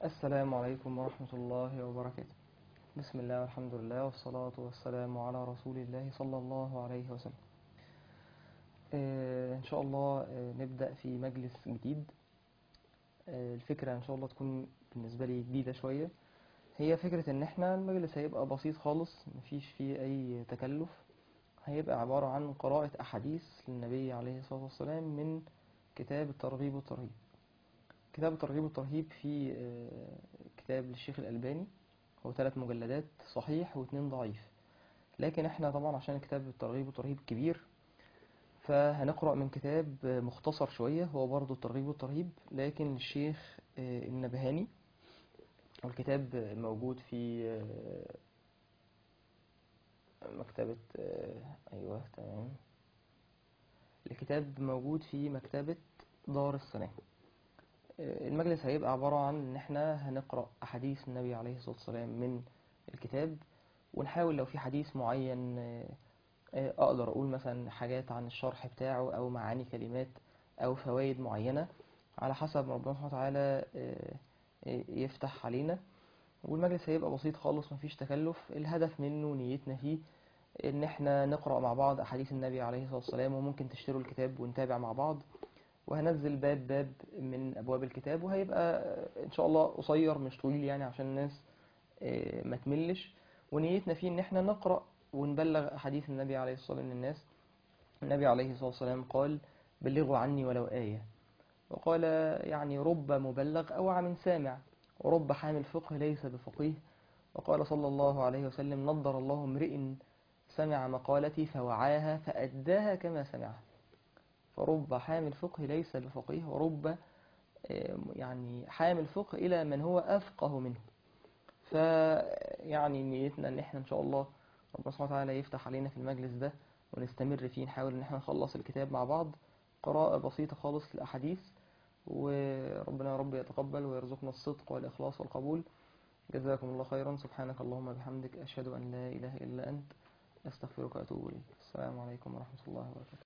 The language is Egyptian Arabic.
السلام عليكم ورحمة الله وبركاته بسم الله والحمد لله والصلاة والسلام على رسول الله صلى الله عليه وسلم آه، إن شاء الله آه، نبدأ في مجلس جديد آه، الفكرة إن شاء الله تكون بالنسبة لي جديدة شوية هي فكرة إن إحنا المجلس هيبقى بسيط خالص مفيش فيه أي تكلف هيبقى عبارة عن قراءة أحاديث للنبي عليه الصلاة والسلام من كتاب الترغيب والترهيب كتاب الترغيب والترهيب في آه، كتاب للشيخ الألباني هو ثلاث مجلدات صحيح واثنين ضعيف لكن احنا طبعا عشان كتاب الترغيب والترهيب كبير فهنقرأ من كتاب آه، مختصر شوية هو برضه الترغيب والترهيب لكن للشيخ آه، النبهاني والكتاب آه، موجود في آه، مكتبة آه، أيوه تمام الكتاب موجود في مكتبة دار السلام آه، المجلس هيبقى عبارة عن إن إحنا هنقرأ أحاديث النبي عليه الصلاة والسلام من الكتاب ونحاول لو في حديث معين آه، آه، أقدر أقول مثلا حاجات عن الشرح بتاعه أو معاني كلمات أو فوائد معينة على حسب ما ربنا سبحانه وتعالى آه، آه، يفتح علينا والمجلس هيبقى بسيط خالص مفيش تكلف الهدف منه نيتنا فيه إن إحنا نقرأ مع بعض أحاديث النبي عليه الصلاة والسلام وممكن تشتروا الكتاب ونتابع مع بعض وهنزل باب باب من أبواب الكتاب وهيبقى إن شاء الله قصير مش طويل يعني عشان الناس آه، ما تملش ونيتنا فيه إن إحنا نقرأ ونبلغ أحاديث النبي عليه الصلاة والسلام للناس النبي عليه الصلاة والسلام قال بلغوا عني ولو آية وقال يعني رب مبلغ أوعى من سامع ورب حامل فقه ليس بفقيه وقال صلى الله عليه وسلم نضر الله امرئ سمع مقالتي فوعاها فأداها كما سمعها فرب حامل فقه ليس بفقيه ورب آه، يعني حامل فقه إلى من هو أفقه منه فيعني نيتنا ان احنا ان شاء الله ربنا سبحانه وتعالى يفتح علينا في المجلس ده ونستمر فيه نحاول ان احنا نخلص الكتاب مع بعض قراءة بسيطة خالص للأحاديث وربنا يا رب يتقبل ويرزقنا الصدق والإخلاص والقبول جزاكم الله خيرا سبحانك اللهم وبحمدك أشهد أن لا إله إلا أنت أستغفرك وأتوب إليك السلام عليكم ورحمة الله وبركاته